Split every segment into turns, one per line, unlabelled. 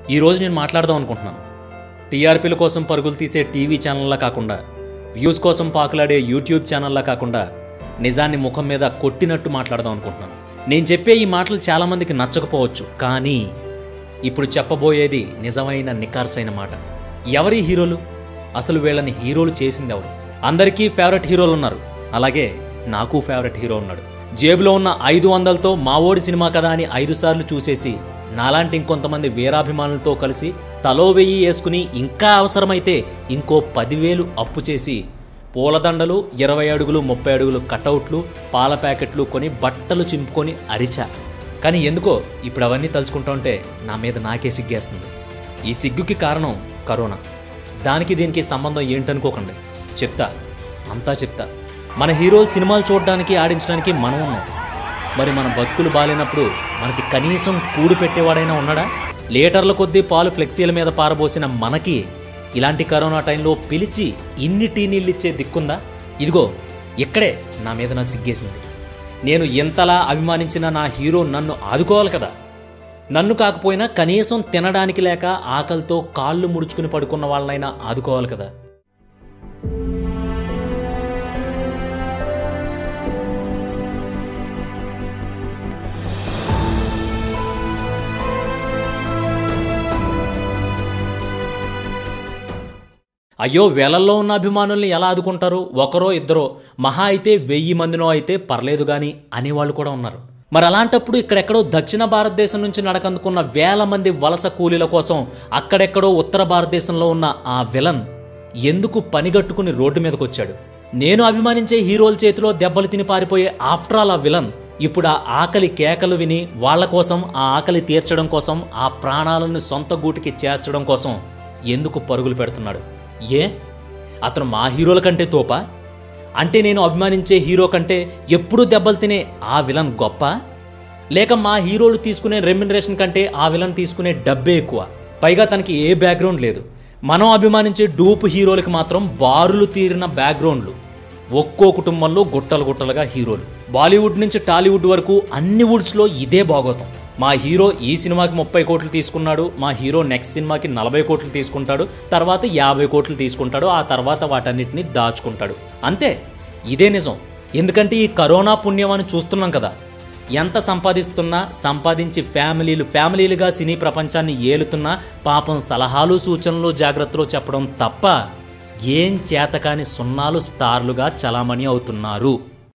ఈరోజు నేను మాట్లాడదాం అనుకుంటున్నాను టీఆర్పీల కోసం పరుగులు తీసే టీవీ ఛానల్లా కాకుండా వ్యూస్ కోసం పాకులాడే యూట్యూబ్ ఛానల్లా కాకుండా నిజాన్ని ముఖం మీద కొట్టినట్టు మాట్లాడదాం అనుకుంటున్నాను నేను చెప్పే ఈ మాటలు చాలామందికి నచ్చకపోవచ్చు కానీ ఇప్పుడు చెప్పబోయేది నిజమైన నికార్సైన మాట ఎవరి హీరోలు అసలు వీళ్ళని హీరోలు చేసింది ఎవరు అందరికీ ఫేవరెట్ హీరోలు ఉన్నారు అలాగే నాకు ఫేవరెట్ హీరో ఉన్నాడు జేబులో ఉన్న ఐదు వందలతో మావోడి సినిమా కదా అని ఐదు సార్లు చూసేసి నాలాంటి ఇంకొంతమంది వీరాభిమానులతో కలిసి తలో వెయ్యి వేసుకుని ఇంకా అవసరమైతే ఇంకో పదివేలు అప్పు చేసి పూలదండలు ఇరవై అడుగులు ముప్పై అడుగులు కటౌట్లు పాల ప్యాకెట్లు కొని బట్టలు చింపుకొని అరిచా కానీ ఎందుకో ఇప్పుడు అవన్నీ తలుచుకుంటా ఉంటే నా మీద నాకే సిగ్గేస్తుంది ఈ సిగ్గుకి కారణం కరోనా దానికి దీనికి సంబంధం ఏంటనుకోకండి చెప్తా అంతా చెప్తా మన హీరోలు సినిమాలు చూడడానికి ఆడించడానికి మనం ఉన్నాం మరి మన బతుకులు బాలేనప్పుడు మనకి కనీసం కూడు పెట్టేవాడైనా ఉన్నాడా లీటర్ల కొద్దీ పాలు ఫ్లెక్సీల మీద పారబోసిన మనకి ఇలాంటి కరోనా టైంలో పిలిచి ఇన్ని టీ నీళ్ళు ఇచ్చే దిక్కుందా ఇదిగో ఇక్కడే నా మీద నాకు సిగ్గేసింది నేను ఎంతలా అభిమానించిన నా హీరో నన్ను ఆదుకోవాలి కదా నన్ను కాకపోయినా కనీసం తినడానికి లేక ఆకలితో కాళ్ళు ముడుచుకుని పడుకున్న వాళ్ళనైనా ఆదుకోవాలి కదా అయ్యో వేలల్లో ఉన్న అభిమానుల్ని ఎలా ఆదుకుంటారు ఒకరో ఇద్దరో మహా అయితే వెయ్యి మందినో అయితే పర్లేదు గాని అనేవాళ్ళు కూడా ఉన్నారు మరి అలాంటప్పుడు ఇక్కడెక్కడో దక్షిణ భారతదేశం నుంచి నడకందుకున్న వేల మంది వలస కూలీల కోసం అక్కడెక్కడో ఉత్తర భారతదేశంలో ఉన్న ఆ విలన్ ఎందుకు పనిగట్టుకుని రోడ్డు మీదకి వచ్చాడు నేను అభిమానించే హీరోల చేతిలో దెబ్బలు తిని పారిపోయే ఆఫ్టర్ ఆల్ ఆ విలన్ ఇప్పుడు ఆ ఆకలి కేకలు విని వాళ్ళ కోసం ఆ ఆకలి తీర్చడం కోసం ఆ ప్రాణాలను సొంత గూటికి చేర్చడం కోసం ఎందుకు పరుగులు పెడుతున్నాడు ఏ అతను మా హీరోల కంటే తోపా అంటే నేను అభిమానించే హీరో కంటే ఎప్పుడూ దెబ్బలు తినే ఆ విలన్ గొప్ప లేక మా హీరోలు తీసుకునే రెమ్యునరేషన్ కంటే ఆ విలన్ తీసుకునే డబ్బే ఎక్కువ పైగా తనకి ఏ బ్యాక్గ్రౌండ్ లేదు మనం అభిమానించే డూప్ హీరోలకి మాత్రం బారులు తీరిన బ్యాక్గ్రౌండ్లు ఒక్కో కుటుంబంలో గుట్టలు గుట్టలుగా హీరోలు బాలీవుడ్ నుంచి టాలీవుడ్ వరకు అన్ని వుడ్స్లో ఇదే బాగోతాం మా హీరో ఈ సినిమాకి ముప్పై కోట్లు తీసుకున్నాడు మా హీరో నెక్స్ట్ సినిమాకి నలభై కోట్లు తీసుకుంటాడు తర్వాత యాభై కోట్లు తీసుకుంటాడు ఆ తర్వాత వాటన్నిటిని దాచుకుంటాడు అంతే ఇదే నిజం ఎందుకంటే ఈ కరోనా పుణ్యం అని చూస్తున్నాం కదా ఎంత సంపాదిస్తున్నా సంపాదించి ఫ్యామిలీలు ఫ్యామిలీలుగా సినీ ప్రపంచాన్ని ఏలుతున్నా పాపం సలహాలు సూచనలు జాగ్రత్తలు చెప్పడం తప్ప ఏం చేతకాని సున్నాలు స్టార్లుగా చలామణి అవుతున్నారు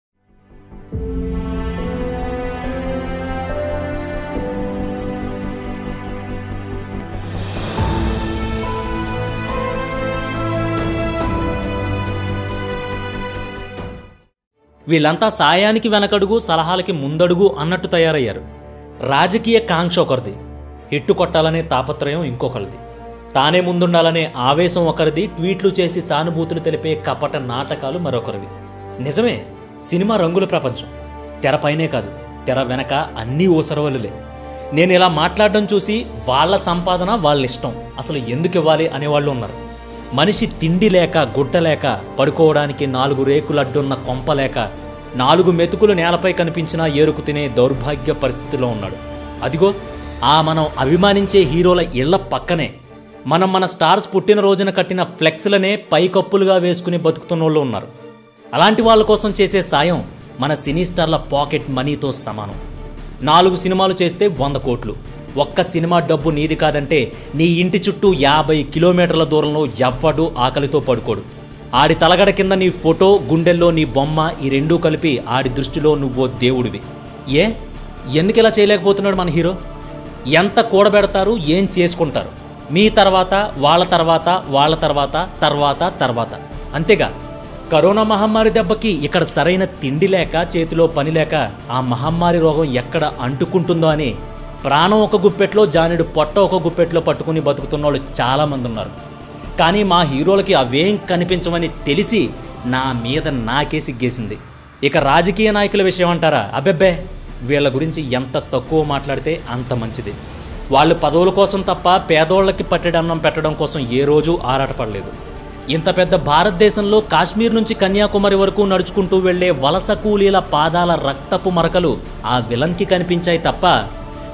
వీళ్ళంతా సాయానికి వెనకడుగు సలహాలకి ముందడుగు అన్నట్టు తయారయ్యారు రాజకీయ కాంక్ష ఒకరిది హిట్టు కొట్టాలనే తాపత్రయం ఇంకొకరిది తానే ముందుండాలనే ఆవేశం ఒకరిది ట్వీట్లు చేసి సానుభూతులు తెలిపే కపట నాటకాలు మరొకరివి నిజమే సినిమా రంగుల ప్రపంచం తెరపైనే కాదు తెర వెనక అన్నీ ఓసరవలులే నేను ఇలా మాట్లాడడం చూసి వాళ్ళ సంపాదన వాళ్ళ ఇష్టం అసలు ఎందుకు ఇవ్వాలి అనేవాళ్ళు ఉన్నారు మనిషి తిండి లేక గుడ్డ లేక పడుకోవడానికి నాలుగు రేకులు అడ్డున్న కొంప లేక నాలుగు మెతుకులు నేలపై కనిపించినా ఏరుకు తినే దౌర్భాగ్య పరిస్థితిలో ఉన్నాడు అదిగో ఆ మనం అభిమానించే హీరోల ఇళ్ల పక్కనే మనం మన స్టార్స్ పుట్టినరోజున కట్టిన ఫ్లెక్స్లనే పైకప్పులుగా వేసుకుని బతుకుతున్నోళ్ళు ఉన్నారు అలాంటి వాళ్ళ కోసం చేసే సాయం మన సినీ స్టార్ల పాకెట్ మనీతో సమానం నాలుగు సినిమాలు చేస్తే వంద కోట్లు ఒక్క సినిమా డబ్బు నీది కాదంటే నీ ఇంటి చుట్టూ యాభై కిలోమీటర్ల దూరంలో ఎవ్వడు ఆకలితో పడుకోడు ఆడి తలగడ కింద నీ ఫోటో గుండెల్లో నీ బొమ్మ ఈ రెండూ కలిపి ఆడి దృష్టిలో నువ్వో దేవుడివి ఏ ఎందుకు ఇలా చేయలేకపోతున్నాడు మన హీరో ఎంత కూడబెడతారు ఏం చేసుకుంటారు మీ తర్వాత వాళ్ళ తర్వాత వాళ్ళ తర్వాత తర్వాత తర్వాత అంతేగా కరోనా మహమ్మారి దెబ్బకి ఇక్కడ సరైన తిండి లేక చేతిలో పని లేక ఆ మహమ్మారి రోగం ఎక్కడ అంటుకుంటుందో అని ప్రాణం ఒక గుప్పెట్లో జానుడు పొట్ట ఒక గుప్పెట్లో పట్టుకుని బతుకుతున్న వాళ్ళు చాలామంది ఉన్నారు కానీ మా హీరోలకి అవేం కనిపించవని తెలిసి నా మీద నాకే సిగ్గేసింది ఇక రాజకీయ నాయకుల విషయం అంటారా అబ్బెబ్బే వీళ్ళ గురించి ఎంత తక్కువ మాట్లాడితే అంత మంచిది వాళ్ళు పదవుల కోసం తప్ప పేదోళ్ళకి పట్టెడన్నం పెట్టడం కోసం ఏ రోజు ఆరాటపడలేదు ఇంత పెద్ద భారతదేశంలో కాశ్మీర్ నుంచి కన్యాకుమారి వరకు నడుచుకుంటూ వెళ్లే వలస కూలీల పాదాల రక్తపు మరకలు ఆ విలన్కి కనిపించాయి తప్ప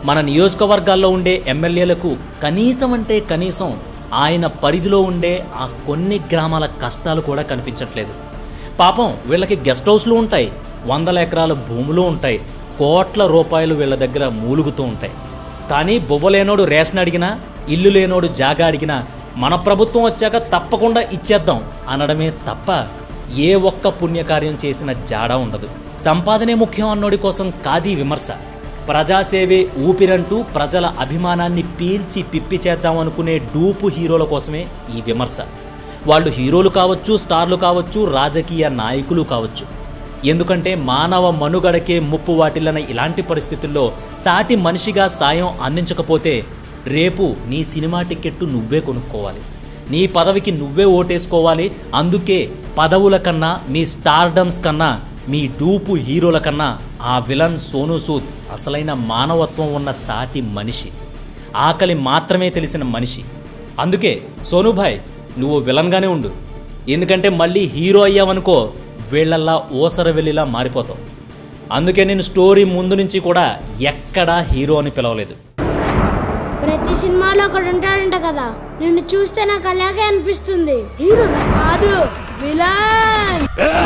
మన నియోజకవర్గాల్లో ఉండే ఎమ్మెల్యేలకు కనీసం అంటే కనీసం ఆయన పరిధిలో ఉండే ఆ కొన్ని గ్రామాల కష్టాలు కూడా కనిపించట్లేదు పాపం వీళ్ళకి గెస్ట్ హౌస్లు ఉంటాయి వందల ఎకరాల భూములు ఉంటాయి కోట్ల రూపాయలు వీళ్ళ దగ్గర మూలుగుతూ ఉంటాయి కానీ బొవ్వలేనోడు రేషన్ అడిగినా ఇల్లు లేనోడు జాగా అడిగినా మన ప్రభుత్వం వచ్చాక తప్పకుండా ఇచ్చేద్దాం అనడమే తప్ప ఏ ఒక్క పుణ్యకార్యం చేసిన జాడ ఉండదు సంపాదనే ముఖ్యం అన్నోడి కోసం కాదీ విమర్శ ప్రజాసేవే ఊపిరంటూ ప్రజల అభిమానాన్ని పీల్చి పిప్పి చేద్దాం అనుకునే డూపు హీరోల కోసమే ఈ విమర్శ వాళ్ళు హీరోలు కావచ్చు స్టార్లు కావచ్చు రాజకీయ నాయకులు కావచ్చు ఎందుకంటే మానవ మనుగడకే ముప్పు వాటిల్లన ఇలాంటి పరిస్థితుల్లో సాటి మనిషిగా సాయం అందించకపోతే రేపు నీ సినిమా టికెట్టు నువ్వే కొనుక్కోవాలి నీ పదవికి నువ్వే ఓటేసుకోవాలి అందుకే పదవుల కన్నా మీ స్టార్డమ్స్ కన్నా మీ డూపు హీరోల కన్నా ఆ విలన్ సోనూ సూద్ అసలైన మానవత్వం ఉన్న సాటి మనిషి ఆకలి మాత్రమే తెలిసిన మనిషి అందుకే సోనుభాయ్ నువ్వు విలన్గానే ఉండు ఎందుకంటే మళ్ళీ హీరో అయ్యావనుకో వీళ్ళల్లా ఓసర వెళ్ళిలా మారిపోతావు అందుకే నేను స్టోరీ ముందు నుంచి కూడా ఎక్కడా హీరో అని పిలవలేదు
ప్రతి సినిమాలో ఒకడు ఉంటాడంట కదా నిన్ను చూస్తే నాకు అలాగే అనిపిస్తుంది హీరో కాదు విలన్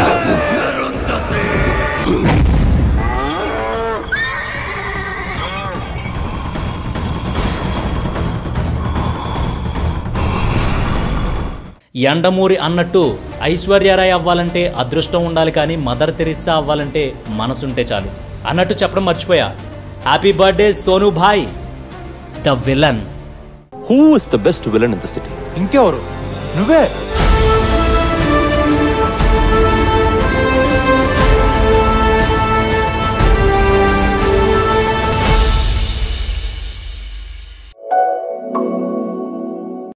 ఎండమూరి అన్నట్టు ఐశ్వర్యరాయ్ అవ్వాలంటే అదృష్టం ఉండాలి కానీ మదర్ తెరిస్సా అవ్వాలంటే మనసుంటే చాలు అన్నట్టు చెప్పడం మర్చిపోయా హ్యాపీ బర్త్డే సోను భాయ్ the villain
Who is the best villain in the city?
ఇంకెవరు నువ్వే